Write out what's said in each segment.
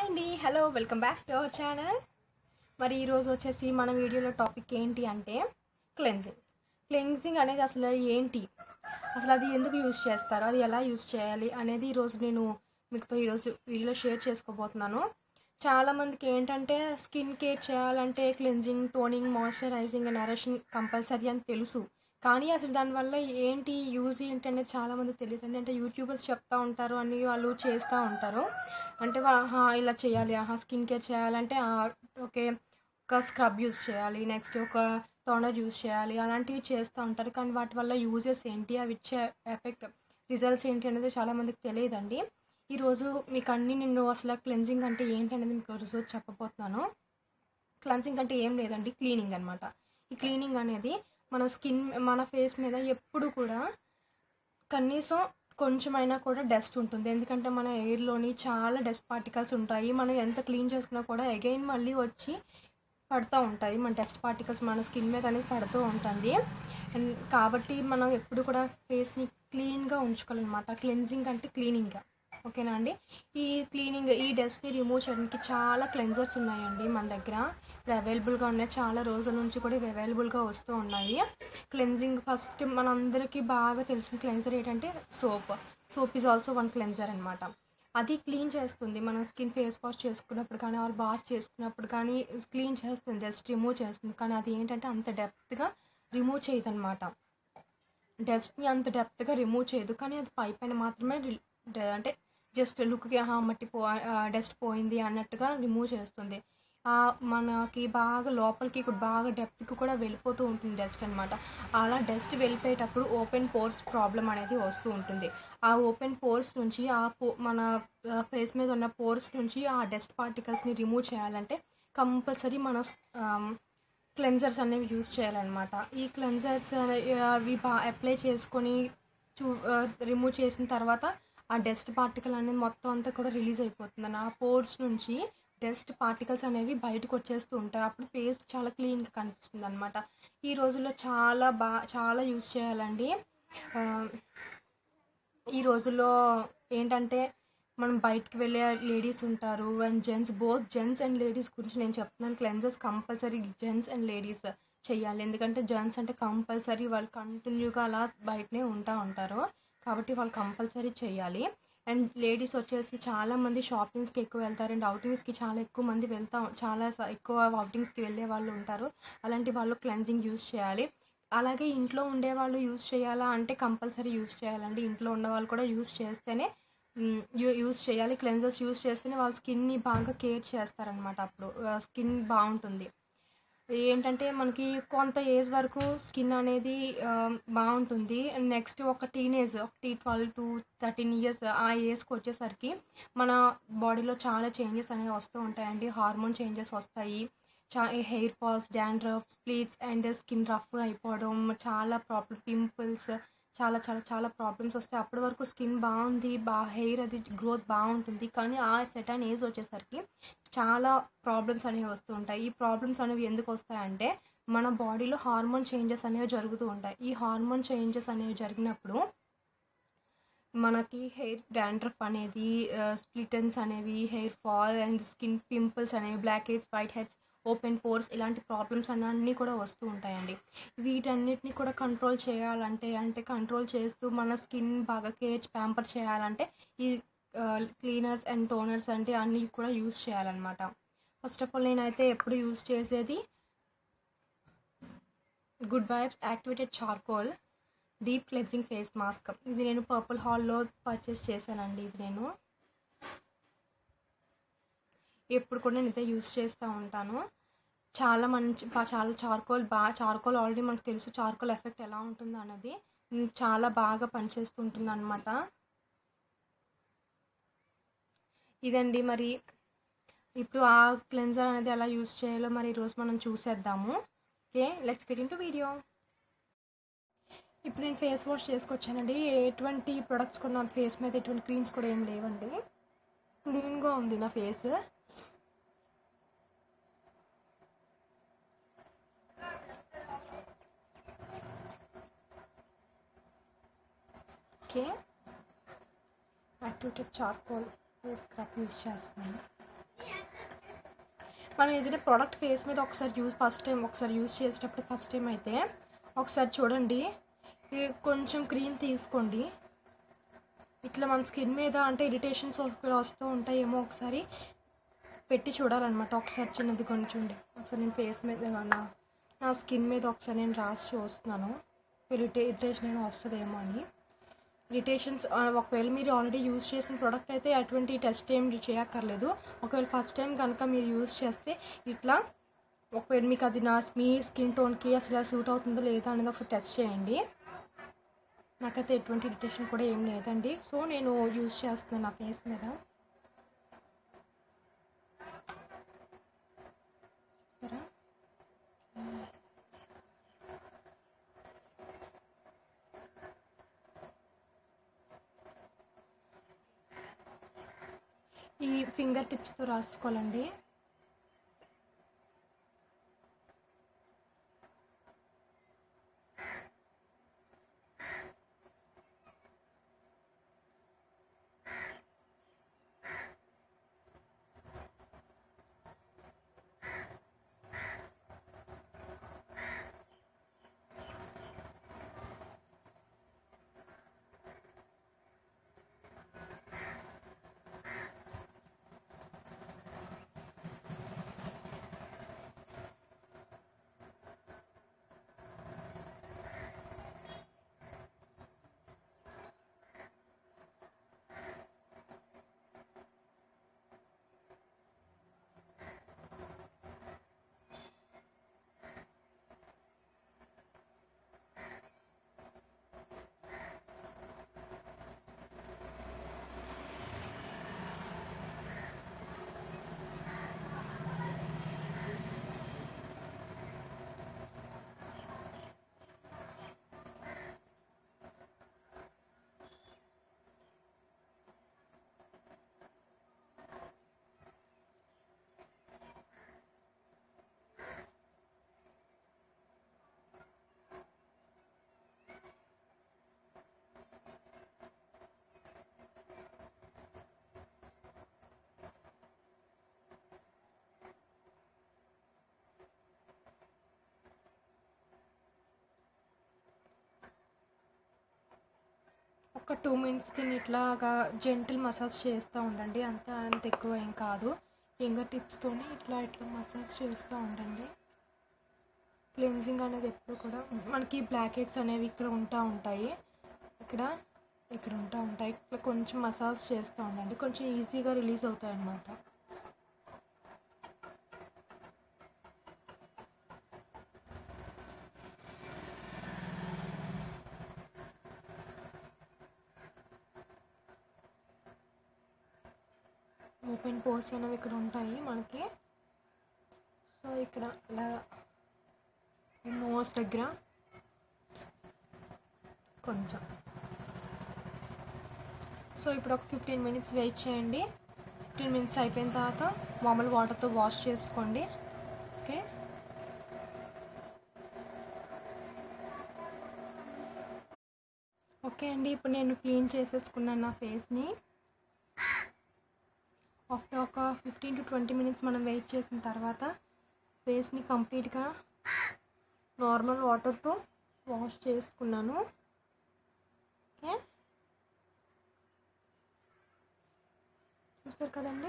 అండి hello welcome back to our channel మరి ఈరోజు వచ్చేసి మన వీడియోలో టాపిక్ ఏంటి అంటే క్లెన్జింగ్ క్లెన్జింగ్ అనేది అసలు ఏంటి అసలు అది ఎందుకు యూజ్ చేస్తారు అది ఎలా యూజ్ చేయాలి అనేది ఈరోజు నేను మీతో ఈరోజు వీడియోలో షేర్ చేసుకోబోతున్నాను చాలామందికి ఏంటంటే స్కిన్ కేర్ చేయాలంటే cleansing toning moisturizing nourishing compulsory అని తెలుసు కానీ అసలు దానివల్ల ఏంటి యూజ్ ఏంటి అనేది చాలామంది తెలియదు అండి అంటే యూట్యూబర్స్ చెప్తా ఉంటారు అని వాళ్ళు చేస్తూ ఉంటారు అంటే వా- ఆహా, ఇలా చేయాలి ఆహా స్కిన్ కేర్ చేయాలంటే ఆ, ఓకే ఒక స్క్రబ్ యూజ్ చేయాలి నెక్స్ట్ ఒక టోనర్ యూజ్ చేయాలి అలాంటివి చేస్తూ ఉంటారు కానీ వాటి వల్ల యూజెస్ ఏంటి అవి ఇచ్చే ఎఫెక్ట్ రిజల్ట్స్ ఏంటి అనేది చాలామందికి తెలియదండి ఈరోజు మీకు అన్ని నేను అసలు క్లెన్జింగ్ అంటే ఏంటి అనేది మీకు రోజు చెప్పబోతున్నాను క్లెన్సింగ్ అంటే ఏం లేదండి క్లీనింగ్ అనమాట ఈ క్లీనింగ్ అనేది మన స్కిన్ మన ఫేస్ మీద ఎప్పుడు కూడా కనీసం కొంచెమైనా కూడా డస్ట్ ఉంటుంది ఎందుకంటే మన ఎయిర్లోని చాలా డస్ట్ పార్టికల్స్ ఉంటాయి మనం ఎంత క్లీన్ చేసుకున్నా కూడా అగైన్ మళ్ళీ వచ్చి పడుతూ ఉంటాయి మన డస్ట్ పార్టికల్స్ మన స్కిన్ మీద అనేది పడుతూ ఉంటుంది అండ్ కాబట్టి మనం ఎప్పుడు కూడా ఫేస్ని క్లీన్గా ఉంచుకోవాలన్నమాట క్లెన్జింగ్ అంటే క్లీనింగ్గా ఓకేనా అండి ఈ క్లీనింగ్ ఈ డస్ట్ని రిమూవ్ చేయడానికి చాలా క్లెన్జర్స్ ఉన్నాయండి మన దగ్గర ఇప్పుడు అవైలబుల్గా ఉన్నాయి చాలా రోజుల నుంచి కూడా ఇవి అవైలబుల్గా వస్తూ ఉన్నాయి క్లెన్జింగ్ ఫస్ట్ మనందరికీ బాగా తెలిసిన క్లెన్జర్ ఏంటంటే soap soap is also one cleanser అనమాట అది క్లీన్ చేస్తుంది మన స్కిన్ ఫేస్ వాష్ చేసుకున్నప్పుడు కానీ ఆర్ బాత్ చేసుకున్నప్పుడు కానీ క్లీన్ చేస్తుంది జస్ట్ రిమూవ్ చేస్తుంది కానీ అది ఏంటంటే అంత డెప్త్గా రిమూవ్ చేయదు అనమాట డస్ట్ని అంత డెప్త్గా రిమూవ్ చేయదు కానీ అది పై పైన మాత్రమే రి- డ- అంటే జస్ట్ లుక్కి ఆహా మట్టి పో డస్ట్ పోయింది అన్నట్టుగా రిమూవ్ చేస్తుంది ఆ మనకి బాగా లోపలికి కూడా బాగా డెప్త్కి కూడా వెళ్ళిపోతూ ఉంటుంది డస్ట్ అనమాట అలా డస్ట్ వెళ్ళిపోయేటప్పుడు ఓపెన్ పోర్స్ ప్రాబ్లం అనేది వస్తూ ఉంటుంది ఆ ఓపెన్ పోర్స్ నుంచి ఆ పో మన ఫేస్ మీద ఉన్న పోర్స్ నుంచి ఆ డస్ట్ పార్టికల్స్ని రిమూవ్ చేయాలంటే కంపల్సరీ మన క్లెన్జర్స్ అనేవి యూజ్ చేయాలన్నమాట ఈ క్లెన్జర్స్ అవి బాగా అప్లై చేసుకొని చూ రిమూవ్ చేసిన తర్వాత ఆ డస్ట్ పార్టికల్ అనేది మొత్తం అంతా కూడా రిలీజ్ అయిపోతుంది ఆ పోర్స్ నుంచి డస్ట్ పార్టికల్స్ అనేవి బయటకు వచ్చేస్తూ ఉంటాయి అప్పుడు ఫేస్ చాలా క్లీన్గా కనిపిస్తుంది అనమాట ఈ రోజుల్లో చాలా బా చాలా యూజ్ చేయాలండి ఆ, ఈ రోజుల్లో ఏంటంటే మనం బయటికి వెళ్ళే లేడీస్ ఉంటారు and gents both gents and ladies గురించి నేను చెప్తున్నాను cleansers compulsory gents and ladies చెయ్యాలి ఎందుకంటే జెంట్స్ అంటే కంపల్సరీ వాళ్ళు కంటిన్యూగా అలా బయటనే ఉంటా ఉంటారు కాబట్టి వాళ్ళు కంపల్సరీ చేయాలి అండ్ లేడీస్ వచ్చేసి చాలా మంది షాపింగ్స్కి ఎక్కువ వెళ్తారు అండ్ అవుటింగ్స్కి చాలా ఎక్కువ మంది వెళ్తా చాలా స- ఎక్కువ అవుటింగ్స్కి వెళ్ళే వాళ్ళు ఉంటారు అలాంటి వాళ్ళు క్లెన్జింగ్ యూజ్ చేయాలి అలాగే ఇంట్లో ఉండే వాళ్ళు యూజ్ చేయాలా అంటే కంపల్సరీ యూజ్ చేయాలండి ఇంట్లో ఉన్న వాళ్ళు కూడా యూజ్ చేస్తేనే మ్, యూ- యూజ్ చేయాలి క్లెన్జర్స్ యూజ్ చేస్తేనే వాళ్ళ స్కిన్ని బాగా కేర్ చేస్తారనమాట అప్పుడు స్కిన్ బాగుంటుంది ఏంటంటే మనకి కొంత ఏజ్ వరకు స్కిన్ అనేది ఆ, బాగుంటుంది అండ్ నెక్స్ట్ ఒక టీనేజ్ ఒకటి ట్వెల్వ్ టు థర్టీన్ ఇయర్స్ ఆ ఏజ్కి వచ్చేసరికి మన బాడీలో చాలా చేంజెస్ అనేవి వస్తూ ఉంటాయండి హార్మోన్ చేంజెస్ వస్తాయి చా hair falls dandruff splits and skin rough అయిపోవడం చాలా ప్రాబ్లమ్ పింపుల్స్ చాలా చాలా చాలా ప్రాబ్లమ్స్ వస్తాయి అప్పటి వరకు స్కిన్ బాగుంది బా హెయిర్ అది గ్రోత్ బాగుంటుంది కానీ ఆ సెటన్ ఏజ్ వచ్చేసరికి చాలా ప్రాబ్లమ్స్ అనేవి వస్తూ ఉంటాయి ఈ ప్రాబ్లమ్స్ అనేవి ఎందుకు వస్తాయంటే మన బాడీలో హార్మోన్ చేంజెస్ అనేవి జరుగుతూ ఉంటాయి ఈ హార్మోన్ చేంజెస్ అనేవి జరిగినప్పుడు మనకి హెయిర్ డాండ్రఫ్ అనేది స్ప్లిటన్స్ అనేవి hair fall and skin pimples అనేవి black heads white heads open pores ఇలాంటి ప్రాబ్లమ్స్ అన్నీ కూడా వస్తూ ఉంటాయండి వీటన్నిటిని కూడా కంట్రోల్ చేయాలంటే అంటే కంట్రోల్ చేస్తూ మన స్కిన్ బాగా కేర్ ప్యాంపర్ చేయాలంటే ఈ క్లీనర్స్ అండ్ టోనర్స్ అంటే అన్నీ కూడా యూస్ చేయాలన్నమాట ఫస్ట్ ఆఫ్ ఆల్ నేనైతే ఎప్పుడు యూస్ చేసేది good vibes activated charcoal deep cleansing face mask ఇది నేను పర్పుల్ హాల్లో పర్చేస్ చేశానండి ఇది నేను ఎప్పుడు కూడా నేను ఇదే యూస్ చేస్తూ ఉంటాను చాలా మంచి బా- చాలా చార్కోల్ బాగా చార్కోల్ ఆల్రెడీ మనకు తెలుసు చార్కోల్ ఎఫెక్ట్ ఎలా ఉంటుందో అన్నది ఉమ్, చాలా బాగా పనిచేస్తుంటుంది అనమాట ఇదండి మరి ఇప్పుడు ఆ క్లెన్జర్ అనేది ఎలా యూస్ చేయాలో మరి ఈరోజు మనం చూసేద్దాము okay let's get into video ఇప్పుడు నేను ఫేస్ వాష్ చేసుకొచ్చానండి ఎటువంటి ప్రొడక్ట్స్ కూడా నా ఫేస్ మీద ఎటువంటి క్రీమ్స్ కూడా ఏం లేవండి క్లీన్గా ఉంది నా face okay activated charcoal face scrub use చేస్తున్నాను మనం ఏదైనా ప్రోడక్ట్ ఫేస్ మీద ఒకసారి యూస్ ఫస్ట్ టైం ఒకసారి యూస్ చేసేటప్పుడు ఫస్ట్ టైం అయితే ఒకసారి చూడండి ఈ కొంచెం క్రీమ్ తీసుకోండి ఇట్లా మన స్కిన్ మీద అంటే ఇరిటేషన్స్ కూడా వస్తూ ఉంటాయేమో ఒకసారి పెట్టి చూడాలన్నమాట ఒకసారి చిన్నది కొంచెం ఒకసారి నేను ఫేస్ మీద నా నా స్కిన్ మీద ఒకసారి నేను రాసి చూస్తున్నాను ఇరిటే ఇరిటేషన్ ఏమైనా వస్తుందేమో అని ఇరిటేషన్స్ ఒకవేళ మీరు ఆల్రెడీ యూజ్ చేసిన ప్రోడక్ట్ అయితే అటువంటి టెస్ట్ ఏం చేయక్కర్లేదు ఒకవేళ ఫస్ట్ టైం కనుక మీరు యూజ్ చేస్తే ఇట్లా ఒకవేళ మీకు అది నా మీ స్కిన్ టోన్కి అసలు సూట్ అవుతుందో లేదా అనేది ఒకసారి టెస్ట్ చేయండి నాకైతే ఎటువంటి ఇరిటేషన్ కూడా ఏం లేదండి సో నేను యూజ్ చేస్తున్నాను నా ఫేస్ మీద సరే ఈ ఫింగర్ టిప్స్తో రాసుకోవాలండి ఒక టూ మినిట్స్ దీన్ని ఇట్లాగా జెంటిల్ మసాజ్ చేస్తూ ఉండండి అంత అంత ఎక్కువ ఏం కాదు ఫింగర్ టిప్స్తోని ఇట్లా ఇట్లా మసాజ్ చేస్తూ ఉండండి క్లెన్జింగ్ అనేది ఎప్పుడు కూడా మనకి బ్లాక్ హెడ్స్ అనేవి ఇక్కడ ఉంటా ఉంటాయి ఇక్కడ ఇక్కడ ఉంటా ఉంటాయి ఇట్లా కొంచెం మసాజ్ చేస్తూ ఉండండి కొంచెం ఈజీగా రిలీజ్ అవుతాయి అన్నమాట ఓపెన్ పోర్స్ అనేవి ఇక్కడ ఉంటాయి మనకి సో ఇక్కడ ఇలా నోస్ దగ్గర కొంచెం సో ఇప్పుడు ఒక ఫిఫ్టీన్ మినిట్స్ వెయిట్ చేయండి ఫిఫ్టీన్ మినిట్స్ అయిపోయిన తర్వాత మామూలు వాటర్తో వాష్ చేసుకోండి ఓకే ఓకే అండి ఇప్పుడు నేను క్లీన్ చేసేసుకున్నాను నా ఫేస్ని ఆఫ్టర్ ఒక ఫిఫ్టీన్ టు ట్వంటీ మినిట్స్ మనం వెయిట్ చేసిన తర్వాత ఫేస్ని కంప్లీట్గా నార్మల్ వాటర్తో వాష్ చేసుకున్నాను ఓకే చూస్తారు కదండి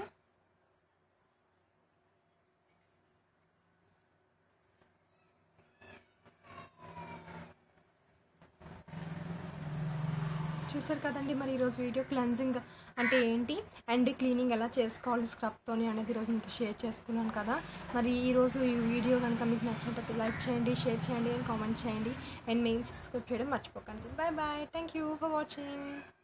చూసారు కదండి మరి ఈరోజు వీడియో క్లెన్జింగ్ అంటే ఏంటి అండ్ క్లీనింగ్ ఎలా చేసుకోవాలి స్క్రబ్తోని అనేది ఈరోజు మీతో షేర్ చేసుకున్నాను కదా మరి ఈరోజు ఈ వీడియో కనుక మీకు నచ్చినట్లయితే లైక్ చేయండి షేర్ చేయండి అండ్ కామెంట్ చేయండి అండ్ మెయిన్ సబ్స్క్రైబ్ చేయడం మర్చిపోకండి bye bye thank you for watching